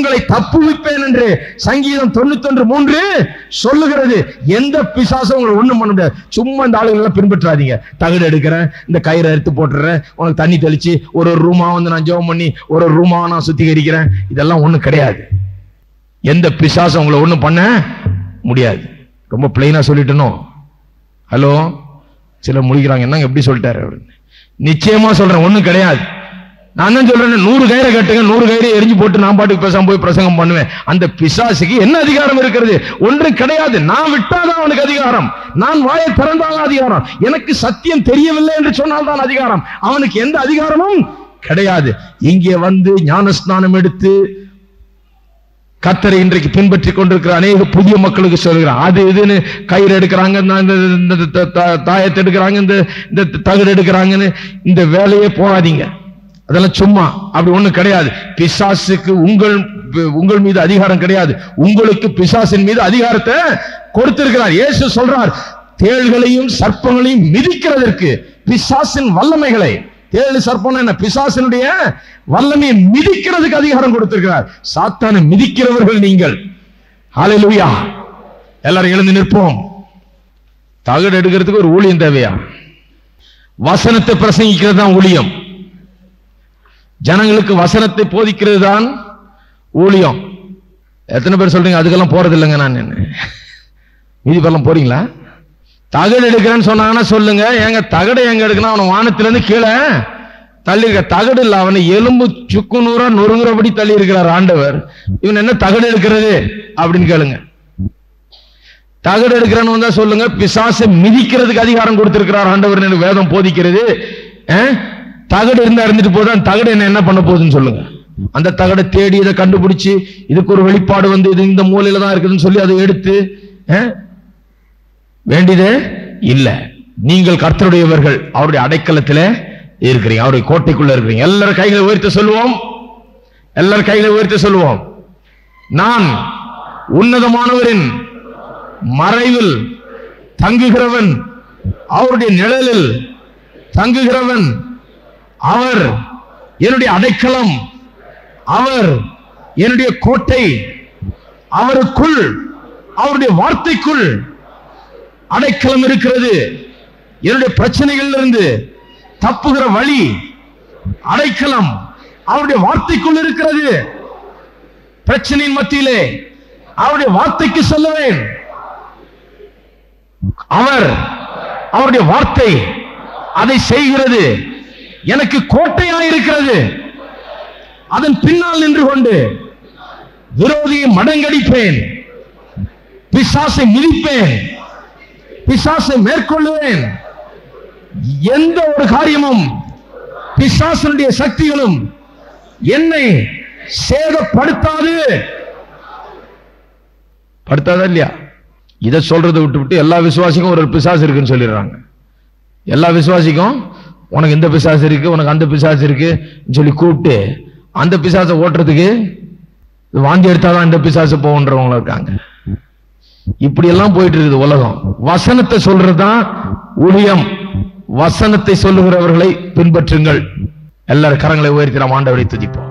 உங்களை தப்புவிப்பேன் என்று சங்கீதம் தொண்ணூத்தொன்று மூன்று சொல்லுகிறது எந்த பிசாசும் உங்களை ஒண்ணும் பண்ண முடியாது சும்மா இந்த ஆளுகள் எல்லாம் பின்பற்றாதீங்க தகடு எடுக்கிறேன் இந்த கயிறை எடுத்து போட்டுறேன் உனக்கு தண்ணி தெளிச்சு ஒரு ஒரு ரூமா வந்து நான் ஜெபம் பண்ணி ஒரு ஒரு ரூமா நான் சுத்திகரிக்கிறேன் இதெல்லாம் ஒண்ணும் கிடையாது எந்த பிசாசும் உங்களை ஒண்ணும் பண்ண முடியாது ரொம்ப பிளைனா சொல்லிட்டணும் ஹலோ சிலர் முடிக்கிறாங்க என்னங்க எப்படி சொல்லிட்டாரு அப்படின்னு. நிச்சயமா சொல்றேன் ஒண்ணும் கிடையாது நான் தான் சொல்றேன் நூறு கயிறை கட்டுங்க நூறு கயிறை எரிஞ்சு போட்டு நான் பாட்டுக்கு பேசாம போய் பிரசங்கம் பண்ணுவேன் அந்த பிசாசுக்கு என்ன அதிகாரம் இருக்கிறது ஒன்று கிடையாது நான் விட்டாதான் அவனுக்கு அதிகாரம் நான் வாயை திறந்தாதான் அதிகாரம் எனக்கு சத்தியம் தெரியவில்லை என்று சொன்னால் தான் அதிகாரம் அவனுக்கு எந்த அதிகாரமும் கிடையாது இங்கே வந்து ஞானஸ்நானம் எடுத்து கத்தரை இன்றைக்கு பின்பற்றி கொண்டிருக்கிற அநேக புதிய மக்களுக்கு சொல்கிறான் அது இதுன்னு கயிறு எடுக்கிறாங்க இந்த- இந்த- இந்த த- த- தாயத்தை எடுக்கிறாங்க இந்த இந்த தகடு எடுக்கிறாங்கன்னு இந்த வேலையே போகாதீங்க அதெல்லாம் சும்மா அப்படி ஒண்ணு கிடையாது பிசாசுக்கு உங்கள் உங்கள் மீது அதிகாரம் கிடையாது உங்களுக்கு பிசாசின் மீது அதிகாரத்தை கொடுத்திருக்கிறார் இயேசு சொல்றார் தேள்களையும் சர்ப்பங்களையும் மிதிக்கிறதற்கு பிசாசின் வல்லமைகளை தேழு சர்ப்பம் என்ன பிசாசினுடைய வல்லமையை மிதிக்கிறதுக்கு அதிகாரம் கொடுத்திருக்கிறார் சாத்தானை மிதிக்கிறவர்கள் நீங்கள் ஹalleluya எல்லாரும் எழுந்து நிற்போம் தகடு எடுக்கிறதுக்கு ஒரு ஊழியம் தேவையா வசனத்தை பிரசங்கிக்கிறது தான் ஊழியம் ஜனங்களுக்கு வசனத்தை போதிக்கிறது தான் ஊழியம் எத்தனை பேர் சொல்றீங்க அதுக்கெல்லாம் போறது இல்லைங்க நான் மீதி பேர்லாம் போறீங்களா தகடு எடுக்கிறேன்னு சொன்னாங்கன்னா சொல்லுங்க ஏங்க தகடு எங்க எடுக்கணும் அவனை வானத்துல இருந்து கீழே தள்ளி இருக்க தகடு இல்ல அவனை எலும்பு சுக்கு நூறா நொறுங்குறபடி தள்ளி இருக்கிறார் ஆண்டவர் இவன் என்ன தகடு எடுக்கிறது அப்படின்னு கேளுங்க தகடு எடுக்கிறேன்னு வந்தா சொல்லுங்க பிசாசை மிதிக்கிறதுக்கு அதிகாரம் கொடுத்திருக்கிறார் ஆண்டவர் எனக்கு வேதம் போதிக்கிறது அஹ்? தகடு இருந்தா இருந்துட்டு போதும் அந்த தகடு என்ன என்ன பண்ண போகுதுன்னு சொல்லுங்க அந்த தகடை தேடி இதை கண்டுபிடிச்சு இதுக்கு ஒரு வெளிப்பாடு வந்து இது இந்த மூலையில தான் இருக்குதுன்னு சொல்லி அதை எடுத்து அஹ்? வேண்டியதே இல்ல நீங்கள் கர்த்தருடையவர்கள் அவருடைய அடைக்கலத்திலே இருக்கிறீங்க அவருடைய கோட்டைக்குள்ள இருக்கிறீங்க எல்லாரும் கைகளை உயர்த்த சொல்லுவோம் எல்லாரும் கைகளை உயர்த்த சொல்லுவோம் நான் உன்னதமானவரின் மறைவில் தங்குகிறவன் அவருடைய நிழலில் தங்குகிறவன் அவர் என்னுடைய அடைக்கலம் அவர் என்னுடைய கோட்டை அவருக்குள் அவருடைய வார்த்தைக்குள் அடைக்கலம் இருக்கிறது என்னுடைய பிரச்சனைகள்ல இருந்து தப்புகிற வழி அடைக்கலம் அவருடைய வார்த்தைக்குள் இருக்கிறது பிரச்சனையின் மத்தியிலே அவருடைய வார்த்தைக்கு சொல்லுவேன் அவர் அவருடைய வார்த்தை அதை செய்கிறது எனக்கு கோட்டையா இருக்கிறது அதன் பின்னால் நின்று கொண்டு விரோதியை மடங்கடிப்பேன் பிசாசை மிதிப்பேன் பிசாசை மேற்கொள்ளுவேன் எந்த ஒரு காரியமும் பிசாசனுடைய சக்திகளும் என்னை சேதப்படுத்தாது படுத்தாதா இல்லையா இதை சொல்றதை விட்டு விட்டு எல்லா விசுவாசிக்கும் ஒரு பிசாசு இருக்குன்னு சொல்லிடுறாங்க எல்லா விசுவாசிக்கும் உனக்கு இந்த பிசாசு இருக்கு உனக்கு அந்த பிசாசு இருக்கு சொல்லி கூப்பிட்டு அந்த பிசாசை ஓட்டுறதுக்கு இது வாந்தி எடுத்தாதான் இந்த பிசாசு போகுன்றவங்க இருக்காங்க இப்படி எல்லாம் போயிட்டு இருக்குது உலகம் வசனத்தை சொல்றதுதான் ஊழியம் வசனத்தை சொல்லுகிறவர்களை பின்பற்றுங்கள் எல்லாரும் கரங்களை உயர்த்தி நாம் ஆண்டவரை துதிப்போம்